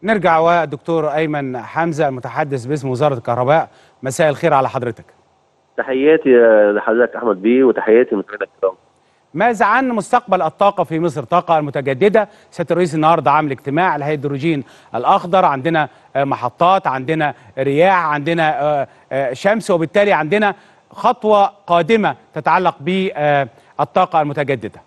نرجع والدكتور ايمن حمزه المتحدث باسم وزاره الكهرباء مساء الخير على حضرتك تحياتي لحضرتك احمد بيه وتحياتي لمتابعينا الكرام ماذا عن مستقبل الطاقه في مصر الطاقه المتجدده سياده الرئيس النهارده عامل اجتماع الهيدروجين الاخضر عندنا آه، محطات عندنا رياح عندنا آه، آه، شمس وبالتالي عندنا خطوه قادمه تتعلق بالطاقه المتجدده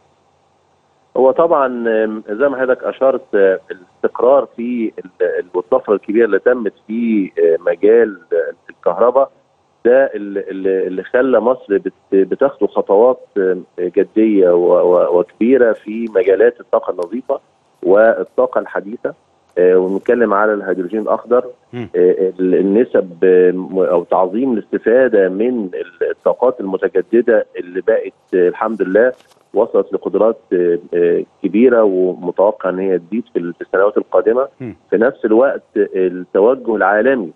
هو طبعا آم، زي ما حضرتك اشرت آه، الاستقرار في ال- والطفره الكبيره اللي تمت في آه، مجال آه، الكهرباء ده اللي- اللي اللي خلى مصر بت- بتخطو خطوات آم، جديه و- و- وكبيره في مجالات الطاقه النظيفه والطاقه الحديثه آه، ونتكلم على الهيدروجين الاخضر مم. آه، ال- النسب آه، م- او تعظيم الاستفاده من الطاقات المتجدده اللي بقت آه، الحمد لله وصلت لقدرات آه، آه، كبيره ومتوقع ان هي تزيد في السنوات القادمه مم. في نفس الوقت آه، التوجه العالمي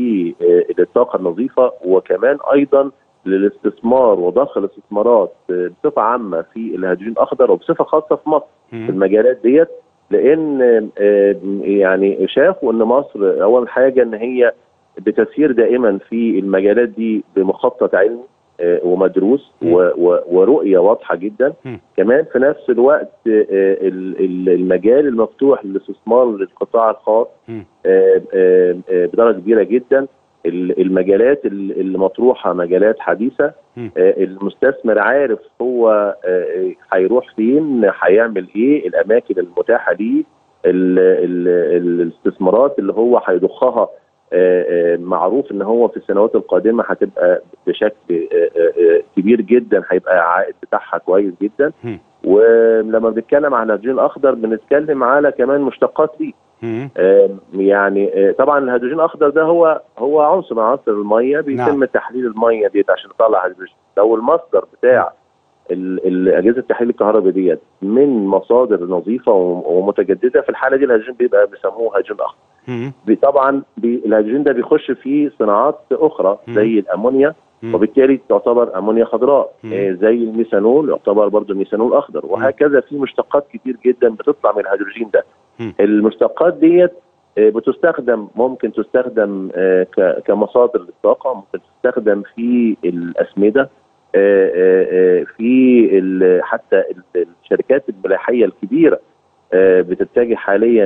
للطاقه النظيفه وكمان ايضا للاستثمار وضخ الاستثمارات آه، بصفه عامه في الهيدروجين الاخضر وبصفه خاصه في مصر في مم. المجالات ديت لان آه، يعني شافوا ان مصر اول حاجه ان هي بتسير دائما في المجالات دي بمخطط علمي آه، ومدروس مم. و- و- ورؤيه واضحه جدا مم. كمان في نفس الوقت آه، ال- ال- المجال المفتوح للاستثمار للقطاع الخاص مم. آه، آه، آه، بدرجه كبيره جدا ال- المجالات ال- اللي مطروحه مجالات حديثه مم. آه، المستثمر عارف هو آه، هيروح فين هيعمل ايه الاماكن المتاحه ليه ال- ال- الاستثمارات اللي هو هيضخها آه، آه، معروف ان هو في السنوات القادمه هتبقى بشكل آه، آه، آه، كبير جدا هيبقى العائد بتاعها كويس جدا مم. ولما بنتكلم عن الهيدروجين الاخضر بنتكلم على كمان مشتقات ليه مم. آم، يعني آه، طبعا الهيدروجين الاخضر ده هو هو عنصر من عناصر الميه بيتم نعم. تحليل الميه ديت عشان نطلع هيدروجين لو المصدر بتاع ال- ال- اجهزه التحليل الكهربائي ديت من مصادر نظيفه وم- ومتجدده في الحاله دي الهيدروجين بيبقى بيسموه هيدروجين اخضر مم. بي- طبعا بي الهيدروجين ده بيخش في صناعات اخرى مم. زي الامونيا مم. وبالتالي تعتبر امونيا خضراء مم. آه، زي الميثانول يعتبر برضه الميثانول اخضر وهكذا في مشتقات كتير جدا بتطلع من الهيدروجين ده مم. المشتقات ديت آه، بتستخدم ممكن تستخدم آه، ك- كمصادر للطاقه ممكن تستخدم في الاسمده آه، آه، آه، في ال- حتى ال- الشركات الملاحيه الكبيره آه، بتتجه حاليا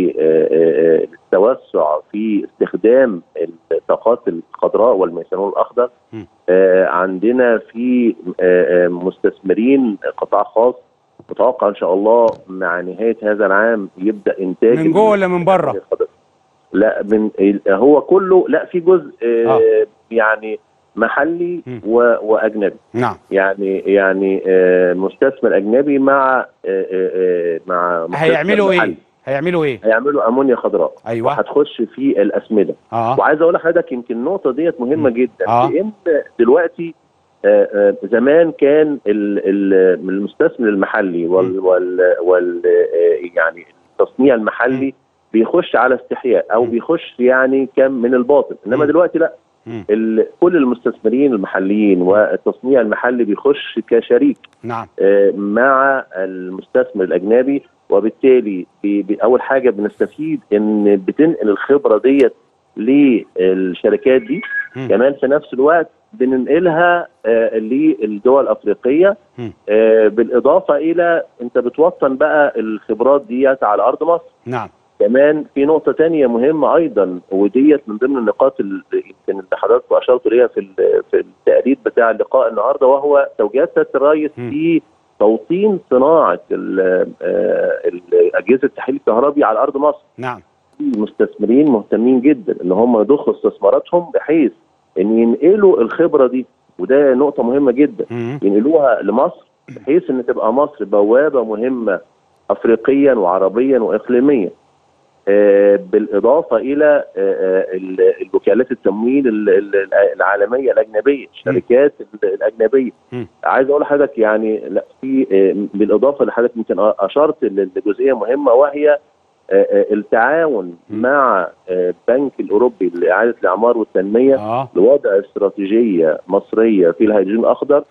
للتوسع في استخدام الطاقات الخضراء والميثانول الاخضر م. آه، عندنا في آه، آه، مستثمرين قطاع خاص متوقع ان شاء الله مع نهايه هذا العام يبدا انتاج من جوه ولا من بره؟ لا من هو كله لا في جزء آه آه. يعني محلي م. و- واجنبي نعم يعني يعني آه، مستثمر اجنبي مع آه، آه، آه، مع مستثمر هيعملوا محلي. ايه هيعملوا ايه هيعملوا امونيا خضراء ايوه وهتخش في الاسمده اه وعايز اقول لحضرتك يمكن النقطه ديت مهمه م. جدا آه. لان دلوقتي آه، آه، زمان كان ال- ال- المستثمر المحلي وال, وال, وال آه، يعني التصنيع المحلي بيخش على استحياء او م. بيخش يعني كم من الباطن انما م. دلوقتي لا مم. ال- كل المستثمرين المحليين والتصنيع المحلي بيخش كشريك نعم آه، مع المستثمر الاجنبي وبالتالي بي- بي- اول حاجه بنستفيد ان بتنقل الخبره ديت للشركات دي مم. كمان في نفس الوقت بننقلها آه، للدول الافريقيه مم. آه، بالاضافه الى انت بتوطن بقى الخبرات ديت على ارض مصر نعم كمان في نقطة تانية مهمة أيضا وديت من ضمن النقاط اللي يمكن اللي حضراتكم أشرتوا ليها في ال- في التقرير بتاع اللقاء النهارده وهو توجيهات سيادة الرئيس م. في توطين صناعة ال- آه، ال- أجهزة التحليل الكهربي على أرض مصر نعم في مستثمرين مهتمين جدا إن هم يضخوا استثماراتهم بحيث إن ينقلوا الخبرة دي وده نقطة مهمة جدا مم. ينقلوها لمصر بحيث ان تبقى مصر بوابه مهمه افريقيا وعربيا واقليميا آه، بالاضافه الى آه، آه، ال- الوكالات التمويل ال- ال- العالميه الاجنبيه الشركات ال- الاجنبيه مم. عايز اقول لحضرتك يعني لا في آه، بالاضافه لحضرتك يمكن اشرت لجزئيه مهمه وهي آه، آه، التعاون مم. مع آه، البنك الاوروبي لاعاده الاعمار والتنميه اه لوضع استراتيجيه مصريه في الهيدروجين الاخضر ايوه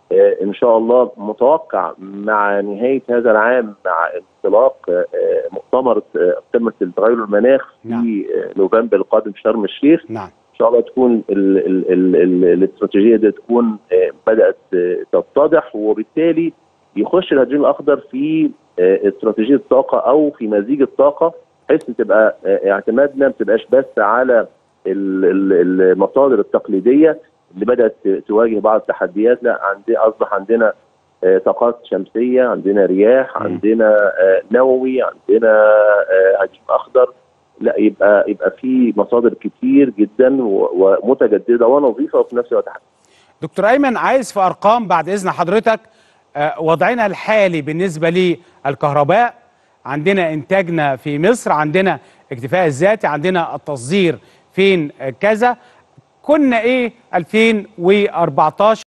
آه، ان شاء الله متوقع مع نهايه هذا العام مع انطلاق آه، مؤتمر آه، قمه التغير المناخ نعم. في آه، نوفمبر القادم في شرم الشيخ نعم ان شاء الله تكون ال ال ال ال الاستراتيجيه دي تكون آه، بدات آه، تتضح وبالتالي يخش الهيدروجين الاخضر في آه، استراتيجيه الطاقه او في مزيج الطاقه بحيث تبقى آه، اعتمادنا ما تبقاش بس على ال- ال- المصادر التقليديه اللي بدات تواجه بعض التحديات لا عندي اصبح عندنا آه، طاقات شمسيه عندنا رياح مم. عندنا آه، نووي عندنا آه، هيدروجين اخضر لا يبقى يبقى في مصادر كتير جدا و- ومتجدده ونظيفه وفي نفس الوقت حديثة. دكتور ايمن عايز في ارقام بعد اذن حضرتك آه، وضعنا الحالي بالنسبه للكهرباء عندنا انتاجنا في مصر عندنا اكتفاء الذاتي عندنا التصدير فين آه، كذا كنا ايه 2014